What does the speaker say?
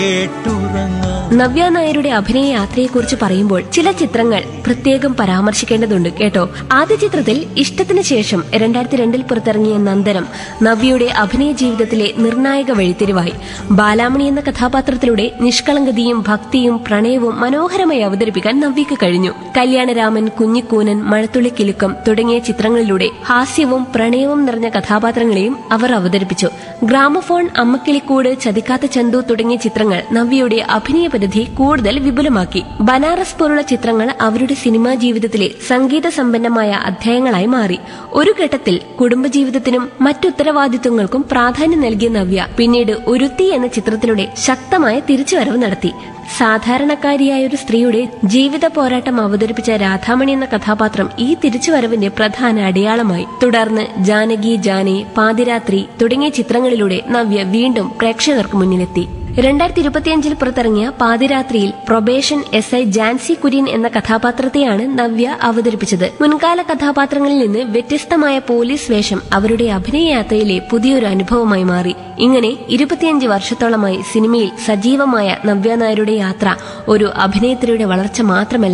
കേട്ടുറങ്ങാൻ നവ്യ നായരുടെ അഭിനയ യാത്രയെക്കുറിച്ച് പറയുമ്പോൾ ചില ചിത്രങ്ങൾ പ്രത്യേകം പരാമർശിക്കേണ്ടതുണ്ട് കേട്ടോ ആദ്യ ചിത്രത്തിൽ ഇഷ്ടത്തിന് ശേഷം രണ്ടായിരത്തി രണ്ടിൽ പുറത്തിറങ്ങിയ നന്ദനം നവ്യയുടെ അഭിനയ ജീവിതത്തിലെ നിർണായക വഴിത്തിരിവായി ബാലാമണി എന്ന കഥാപാത്രത്തിലൂടെ നിഷ്കളങ്കതയും ഭക്തിയും പ്രണയവും മനോഹരമായി അവതരിപ്പിക്കാൻ നവ്യക്ക് കഴിഞ്ഞു കല്യാണരാമൻ കുഞ്ഞിക്കൂനൻ മഴത്തുള്ളി കിലുക്കം തുടങ്ങിയ ചിത്രങ്ങളിലൂടെ ഹാസ്യവും പ്രണയവും നിറഞ്ഞ കഥാപാത്രങ്ങളെയും അവർ അവതരിപ്പിച്ചു ഗ്രാമഫോൺ അമ്മക്കിളിക്കൂട് ചതിക്കാത്ത ചന്തു തുടങ്ങിയ ചിത്രങ്ങൾ നവ്യയുടെ അഭിനയ പരിധി കൂടുതൽ വിപുലമാക്കി ബനാറസ് പോലുള്ള ചിത്രങ്ങൾ അവരുടെ സിനിമാ ജീവിതത്തിലെ സംഗീത സമ്പന്നമായ അധ്യായങ്ങളായി മാറി ഒരു ഘട്ടത്തിൽ കുടുംബജീവിതത്തിനും മറ്റുത്തരവാദിത്വങ്ങൾക്കും പ്രാധാന്യം നൽകിയ നവ്യ പിന്നീട് ഒരുത്തി എന്ന ചിത്രത്തിലൂടെ ശക്തമായ തിരിച്ചുവരവ് നടത്തി സാധാരണക്കാരിയായ ഒരു സ്ത്രീയുടെ ജീവിത പോരാട്ടം അവതരിപ്പിച്ച രാധാമണി എന്ന കഥാപാത്രം ഈ തിരിച്ചുവരവിന്റെ പ്രധാന അടയാളമായി തുടർന്ന് ജാനകി ജാനെ പാതിരാത്രി തുടങ്ങിയ ചിത്രങ്ങളിലൂടെ നവ്യ വീണ്ടും പ്രേക്ഷകർക്ക് മുന്നിലെത്തി രണ്ടായിരത്തി ഇരുപത്തിയഞ്ചിൽ പുറത്തിറങ്ങിയ പാതിരാത്രിയിൽ probation S I Jancy Kurian എന്ന കഥാപാത്രത്തെയാണ് നവ്യ അവതരിപ്പിച്ചത് മുൻകാല കഥാപാത്രങ്ങളിൽ നിന്ന് വ്യത്യസ്തമായ പോലീസ് വേഷം അവരുടെ അഭിനയ യാത്രയിലെ പുതിയൊരു അനുഭവമായി മാറി ഇങ്ങനെ ഇരുപത്തിയഞ്ച് വർഷത്തോളമായി സിനിമയിൽ സജീവമായ നവ്യ നായരുടെ യാത്ര ഒരു അഭിനേത്രിയുടെ വളർച്ച മാത്രമല്ല